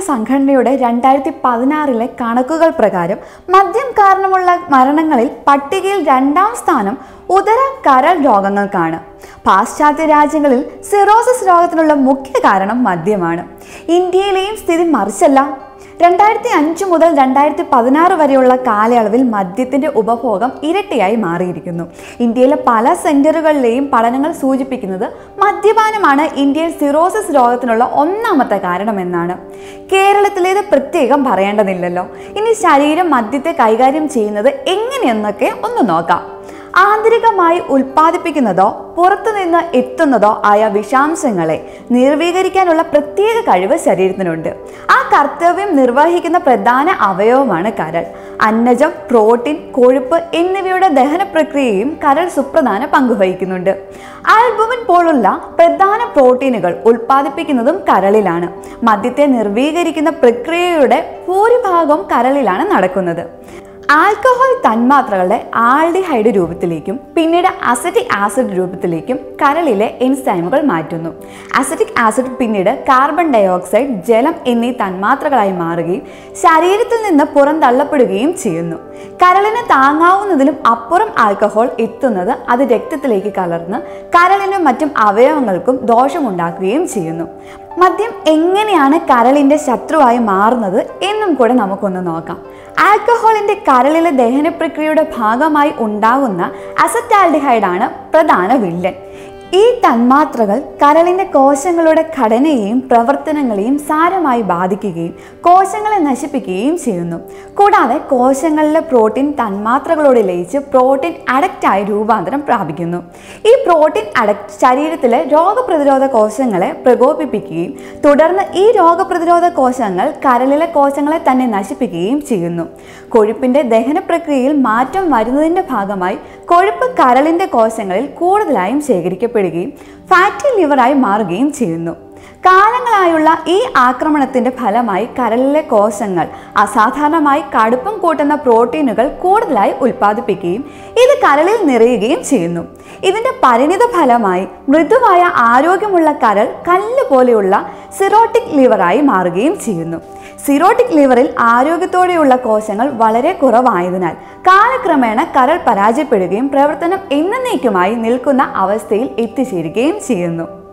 സംഘടനയുടെ രണ്ടായിരത്തി പതിനാറിലെ കണക്കുകൾ പ്രകാരം മദ്യം കാരണമുള്ള മരണങ്ങളിൽ പട്ടികയിൽ രണ്ടാം സ്ഥാനം ഉദര കരൾ രോഗങ്ങൾക്കാണ് പാശ്ചാത്യ രാജ്യങ്ങളിൽ സിറോസിസ് രോഗത്തിനുള്ള മുഖ്യ കാരണം മദ്യമാണ് ഇന്ത്യയിലെയും സ്ഥിതി മറിച്ചല്ല രണ്ടായിരത്തി അഞ്ച് മുതൽ രണ്ടായിരത്തി പതിനാറ് വരെയുള്ള കാലയളവിൽ മദ്യത്തിന്റെ ഉപഭോഗം ഇരട്ടിയായി മാറിയിരിക്കുന്നു ഇന്ത്യയിലെ പല സെന്ററുകളിലെയും പഠനങ്ങൾ സൂചിപ്പിക്കുന്നത് മദ്യപാനമാണ് ഇന്ത്യയിൽ സിറോസിസ് രോഗത്തിനുള്ള ഒന്നാമത്തെ കാരണമെന്നാണ് കേരളത്തിലേത് പ്രത്യേകം പറയേണ്ടതില്ലല്ലോ ഇനി ശരീരം മദ്യത്തെ കൈകാര്യം ചെയ്യുന്നത് എങ്ങനെയെന്നൊക്കെ ഒന്ന് നോക്കാം ആന്തരികമായി ഉൽപ്പാദിപ്പിക്കുന്നതോ പുറത്തുനിന്ന് എത്തുന്നതോ ആയ വിഷാംശങ്ങളെ നിർവീകരിക്കാനുള്ള പ്രത്യേക കഴിവ് ശരീരത്തിനുണ്ട് ആ കർത്തവ്യം നിർവഹിക്കുന്ന പ്രധാന അവയവമാണ് കരൾ അന്നജം പ്രോട്ടീൻ കൊഴുപ്പ് എന്നിവയുടെ ദഹന പ്രക്രിയയും കരൾ സുപ്രധാന പങ്കുവഹിക്കുന്നുണ്ട് ആൽബുമിൻ പോലുള്ള പ്രധാന പ്രോട്ടീനുകൾ ഉൽപ്പാദിപ്പിക്കുന്നതും കരളിലാണ് മദ്യത്തെ നിർവീകരിക്കുന്ന പ്രക്രിയയുടെ ഭൂരിഭാഗം കരളിലാണ് നടക്കുന്നത് ആൽക്കഹോൾ തന്മാത്രകളുടെ ആൾഡിഹൈഡ് രൂപത്തിലേക്കും പിന്നീട് അസറ്റിക് ആസിഡ് രൂപത്തിലേക്കും കരളിലെ എൻസൈമുകൾ മാറ്റുന്നു അസറ്റിക് ആസിഡ് പിന്നീട് കാർബൺ ഡയോക്സൈഡ് ജലം എന്നീ തന്മാത്രകളായി മാറുകയും ശരീരത്തിൽ നിന്ന് പുറന്തള്ളപ്പെടുകയും ചെയ്യുന്നു കരളിന് താങ്ങാവുന്നതിലും അപ്പുറം ആൽക്കഹോൾ എത്തുന്നത് അത് രക്തത്തിലേക്ക് കലർന്ന് കരളിനും മറ്റും അവയവങ്ങൾക്കും ദോഷമുണ്ടാക്കുകയും ചെയ്യുന്നു മദ്യം എങ്ങനെയാണ് കരളിന്റെ ശത്രുവായി മാറുന്നത് എന്നും കൂടെ നമുക്കൊന്ന് നോക്കാം ആൽക്കഹോളിന്റെ കരളിലെ ദഹന പ്രക്രിയയുടെ ഭാഗമായി ഉണ്ടാകുന്ന അസറ്റാൽഡിഹൈഡാണ് പ്രധാന വില്ലൻ ഈ തന്മാത്രകൾ കരളിന്റെ കോശങ്ങളുടെ ഘടനയെയും പ്രവർത്തനങ്ങളെയും സാരമായി ബാധിക്കുകയും കോശങ്ങളെ നശിപ്പിക്കുകയും ചെയ്യുന്നു കൂടാതെ കോശങ്ങളിലെ പ്രോട്ടീൻ തന്മാത്രകളോട് ലയിച്ച് പ്രോട്ടീൻ അഡക്റ്റായി രൂപാന്തരം പ്രാപിക്കുന്നു ഈ പ്രോട്ടീൻ അഡക്റ്റ് ശരീരത്തിലെ രോഗപ്രതിരോധ കോശങ്ങളെ പ്രകോപിപ്പിക്കുകയും തുടർന്ന് ഈ രോഗപ്രതിരോധ കോശങ്ങൾ കരളിലെ കോശങ്ങളെ തന്നെ നശിപ്പിക്കുകയും ചെയ്യുന്നു കൊഴുപ്പിന്റെ ദഹന പ്രക്രിയയിൽ മാറ്റം വരുന്നതിന്റെ ഭാഗമായി കൊഴുപ്പ് കരളിന്റെ കോശങ്ങളിൽ കൂടുതലായും ശേഖരിക്കപ്പെടുകയും ഫാറ്റി ലിവറായി മാറുകയും ചെയ്യുന്നു കാലങ്ങളായുള്ള ഈ ആക്രമണത്തിന്റെ ഫലമായി കരളിലെ കോശങ്ങൾ അസാധാരണമായി കടുപ്പം കൂട്ടുന്ന പ്രോട്ടീനുകൾ കൂടുതലായി ഉൽപ്പാദിപ്പിക്കുകയും ഇത് കരളിൽ നിറയുകയും ചെയ്യുന്നു ഇതിന്റെ പരിണിത ഫലമായി മൃദുവായ ആരോഗ്യമുള്ള കരൾ കല്ല് പോലെയുള്ള സിറോട്ടിക് ലിവറായി മാറുകയും ചെയ്യുന്നു സിറോട്ടിക് ലിവറിൽ ആരോഗ്യത്തോടെയുള്ള കോശങ്ങൾ വളരെ കുറവായതിനാൽ കാലക്രമേണ കരൾ പരാജയപ്പെടുകയും പ്രവർത്തനം എന്നേക്കുമായി നിൽക്കുന്ന അവസ്ഥയിൽ എത്തിച്ചേരുകയും ചെയ്യുന്നു